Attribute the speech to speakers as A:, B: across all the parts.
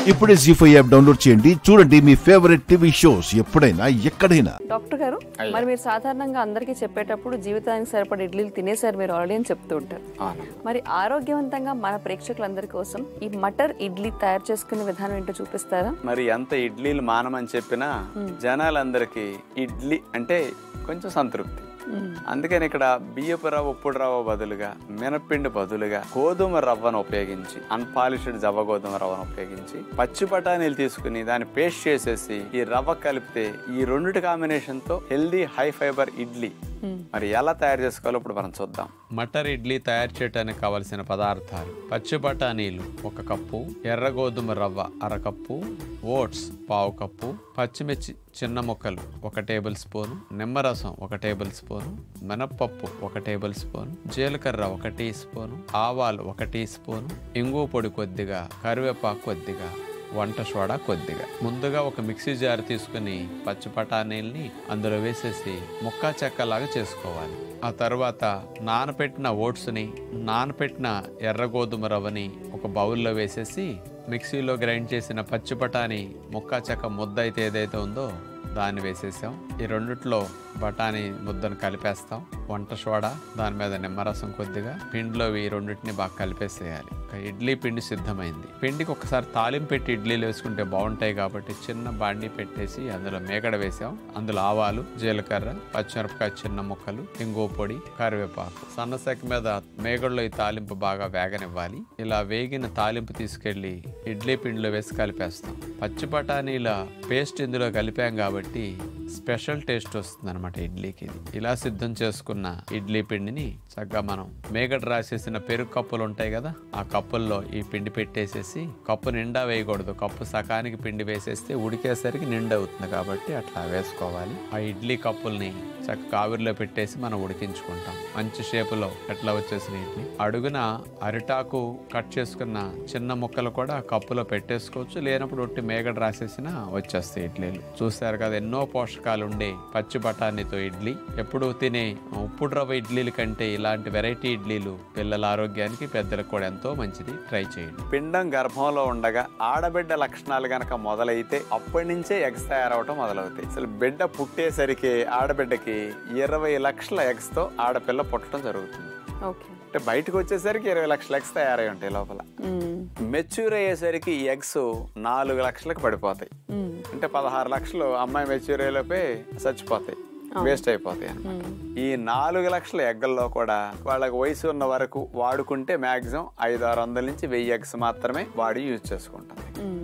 A: ఇప్పుడే G five app download చేయండి చూడండి మీ ఫేవరెట్ టీవీ షోస్ ఎప్పుడైనా ఎక్కడైనా
B: డాక్టర్ గారు మరి మీరు సాధారణంగా అందరికీ చెప్పేటప్పుడు జీవితానికి సరిపడ ఇడ్లీలు తినేసారు మీరు ఆల్రెడీ అని చెప్తూ ఉంటారు
C: అవును
B: మరి ఆరోగ్యవంతంగా మన ప్రేక్షకులందరి కోసం ఈ మటర్ ఇడ్లీ తయారు చేసుకునే విధానం ఏంటో చూపిస్తారా
C: మరి ఎంత ఇడ్లీలు మానమని చెప్పినా జనాలందరికీ ఇడ్లీ అంటే కొంచెం సంతృప్తి అందుకని ఇక్కడ బియ్యపు రవ్వ ఉప్పుడు రవ్వ బదులుగా మినపిండి బదులుగా గోధుమ రవ్వను ఉపయోగించి అన్పాలిష్డ్ జవ్వ గోధుమ రవ్వను ఉపయోగించి పచ్చి బఠానీలు తీసుకుని దాన్ని పేస్ట్ చేసేసి ఈ రవ్వ కలిపితే ఈ రెండిటి కాంబినేషన్ తో హెల్దీ హై ఫైబర్ ఇడ్లీ మరి ఎలా తయారు చేసుకోవాలో ఇప్పుడు మనం చూద్దాం
D: మటర్ ఇడ్లీ తయారు చేయడానికి కావలసిన పదార్థాలు పచ్చి బఠానీలు ఒక కప్పు ఎర్ర గోధుమ రవ్వ అరకప్పు ఓట్స్ పావు కప్పు పచ్చిమిర్చి చిన్న ముక్కలు ఒక టేబుల్ స్పూన్ నిమ్మరసం ఒక టేబుల్ స్పూన్ మినప్పప్పు ఒక టేబుల్ స్పూన్ జీలకర్ర ఒక టీ స్పూన్ ఆవాలు ఒక టీ స్పూన్ ఇంగు పొడి కొద్దిగా కరివేపాకు కొద్దిగా వంట సోడా కొద్దిగా ముందుగా ఒక మిక్సీ జార్ తీసుకుని పచ్చి బఠానీల్ని అందులో వేసేసి ముక్కా చెక్కలాగా చేసుకోవాలి ఆ తర్వాత నానపెట్టిన ఓట్స్ని నానపెట్టిన ఎర్ర గోధుమ రవ్వని ఒక బౌల్లో వేసేసి మిక్సీలో గ్రైండ్ చేసిన పచ్చి బఠానీ ముక్కా చెక్క ముద్ద అయితే ఏదైతే ఉందో దాన్ని వేసేసాం ఈ రెండిట్లో బఠానీ ముద్దను కలిపేస్తాం వంట సోడా దాని మీద నిమ్మరసం కొద్దిగా పిండిలో ఈ రెండింటిని బాగా కలిపేసేయాలి ఇక ఇడ్లీ పిండి సిద్ధమైంది పిండికి ఒకసారి తాలింపు పెట్టి ఇడ్లీలు వేసుకుంటే బాగుంటాయి కాబట్టి చిన్న బాండి పెట్టేసి అందులో మేగడ వేసాం అందులో ఆవాలు జీలకర్ర పచ్చిమిరపకాయ చిన్న ముక్కలు ఇంగువ పొడి కరివేపాకు సన్నసెక్క మీద మేగడలో ఈ తాలింపు బాగా వేగనివ్వాలి ఇలా వేగిన తాలింపు తీసుకెళ్లి ఇడ్లీ పిండిలో వేసి కలిపేస్తాం పచ్చి బఠానీల పేస్ట్ ఇందులో కలిపాం కాబట్టి స్పెషల్ టేస్ట్ వస్తుంది అనమాట ఇడ్లీకి ఇది ఇలా సిద్ధం చేసుకున్న ఇడ్లీ పిండిని చక్కగా మనం మేగడ రాసేసిన పెరుగు కప్పులు ఉంటాయి కదా ఆ కప్పుల్లో ఈ పిండి పెట్టేసేసి కప్పు నిండా వేయకూడదు కప్పు సకానికి పిండి వేసేస్తే ఉడికేసరికి నిండా అవుతుంది కాబట్టి అట్లా వేసుకోవాలి ఆ ఇడ్లీ కప్పుల్ని చక్కగా ఆవిరిలో పెట్టేసి మనం ఉడికించుకుంటాం మంచి షేపులో ఎట్లా వచ్చేసిన ఇడ్లీ అడుగున అరిటాకు కట్ చేసుకున్న చిన్న ముక్కలు కూడా కప్పులో పెట్టేసుకోవచ్చు లేనప్పుడు ఒట్టి మేగడ రాసేసిన వచ్చేస్తాయి ఇడ్లీలు చూస్తారు కదా ఎన్నో పోషకాలు ఉండే పచ్చి బఠానీతో ఇడ్లీ ఎప్పుడు తినే ఉప్పుడు రవ్వ ఇడ్లీల కంటే ఇలాంటి వెరైటీ ఇడ్లీలు పిల్లల ఆరోగ్యానికి పెద్దలకు కూడా ఎంతో మంచిది ట్రై చేయండి
C: పిండం గర్భంలో ఉండగా ఆడబిడ్డ లక్షణాలు గనక మొదలైతే అప్పటి నుంచే ఎగ్స్ తయారవటం మొదలవుతాయి అసలు బిడ్డ పుట్టేసరికి ఆడబిడ్డకి ఇరవై లక్షల ఎగ్స్ తో ఆడపిల్ల పుట్టడం జరుగుతుంది
B: ఓకే
C: అంటే బయటకు వచ్చేసరికి ఇరవై లక్షల ఎగ్స్ తయారై ఉంటాయి లోపల మెచ్యూర్ అయ్యేసరికి ఈ ఎగ్స్ నాలుగు లక్షలకు పడిపోతాయి అంటే పదహారు లక్షలు అమ్మాయి మెచ్యూర్ అయ్యేలోపే చచ్చిపోతాయి వేస్ట్ అయిపోతాయి అన్నమాట ఈ నాలుగు లక్షల ఎగ్గల్లో కూడా వాళ్ళకి వయసు ఉన్న వరకు వాడుకుంటే మాక్సిమం ఐదు ఆరు వందల నుంచి వెయ్యి ఎగ్స్ మాత్రమే వాడి యూజ్ చేసుకుంటుంది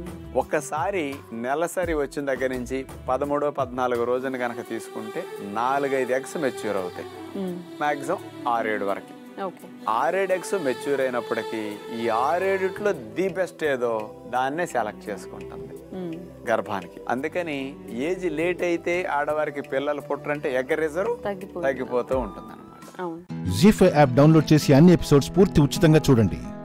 C: ఒక్కసారి నెలసరి వచ్చిన దగ్గర నుంచి పదమూడో పద్నాలుగు రోజున కనుక తీసుకుంటే నాలుగైదు ఎగ్స్ మెచ్యూర్ అవుతాయి మాక్సిమం ఆరేడు వరకు
B: ఓకే
C: ఆరేడు ఎగ్స్ మెచ్యూర్ అయినప్పటికీ ఈ ఆరేడిట్లో ది బెస్ట్ ఏదో దాన్నే సెలెక్ట్ చేసుకుంటుంది గర్భానికి అందుకని ఏజ్ లేట్ అయితే ఆడవారికి పిల్లలు పుట్టరంటే ఎగ్ రిజర్వ్
B: తగ్గిపోతుంది
C: తగ్గిపోతూ ఉంటుంది
B: అవును
A: జీ ఫైవ్ యాప్ డౌన్లోడ్ చేసి అన్ని ఎపిసోడ్స్ పూర్తి ఉచితంగా చూడండి